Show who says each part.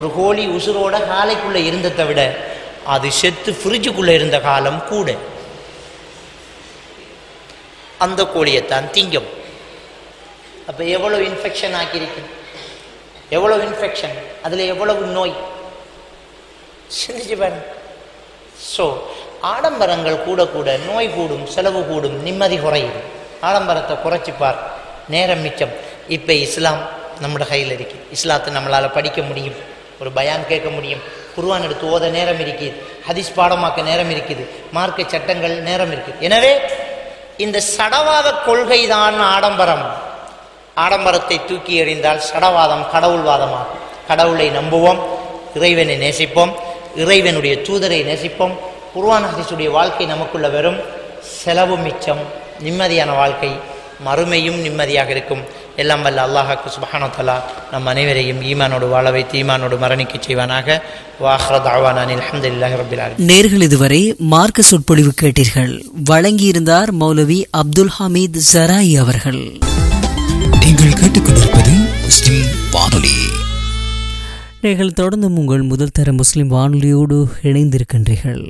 Speaker 1: ஒரு கோழி உசுரோட காலைக்குள்ள இருந்ததை விட அது செத்து ஃப்ரிட்ஜுக்குள்ள இருந்த காலம் கூட அந்த கோழியைத்தான் திங்கும் அப்போ எவ்வளவு இன்ஃபெக்ஷன் ஆக்கியிருக்கு எவ்வளவு இன்ஃபெக்ஷன் அதில் எவ்வளவு நோய் சிந்திச்சு பாருங்க ஸோ ஆடம்பரங்கள் கூட கூட நோய் கூடும் செலவு கூடும் நிம்மதி குறையும் ஆடம்பரத்தை குறைச்சிப்பார் நேரம் மிச்சம் இப்போ இஸ்லாம் நம்மளோட கையில் இருக்கு இஸ்லாத்தை நம்மளால் படிக்க முடியும் ஒரு பயான் கேட்க முடியும் குர்ஆன் எடுத்து ஓத நேரம் இருக்குது ஹதீஸ் பாடமாக்க நேரம் இருக்குது மார்க்க சட்டங்கள் நேரம் இருக்குது எனவே இந்த சடவாத கொள்கை தான் ஆடம்பரம் ஆடம்பரத்தை தூக்கி எறிந்தால் சடவாதம் கடவுள்வாதமாகும் கடவுளை நம்புவோம் இறைவனை நேசிப்போம் இறைவனுடைய தூதரை நேசிப்போம் குர்ஆன் ஹதீஸுடைய வாழ்க்கை நமக்குள்ள வரும் செலவு மிச்சம் நிம்மதியான வாழ்க்கை மறுமையும் நிம்மதியாக இருக்கும் எல்லாம் வல்ல அல்லாஹாக்கு சுபஹானோ தலா நம் அனைவரையும் ஈமானோடு வாழ வைத்து ஈமானோடு மரணிக்க செய்வானாக வாஹ்ரத் அவானான் அல்ஹம்துலில்லாஹி ரப்பில் ஆலமீன்
Speaker 2: நேர்கள் இதுவரை மார்க்க சொற்பொழிவு கேட்டீர்கள் வழங்கியிருந்தார் மௌலவி அப்துல் ஹமீத் ஜராய் அவர்கள்
Speaker 3: நீங்கள் கேட்டுக்கொண்டிருப்பது முஸ்லிம் வானொலி
Speaker 2: நீங்கள் தொடர்ந்து உங்கள் முதல் தர முஸ்லிம் வானொலியோடு இணைந்திருக்கின்றீர்கள்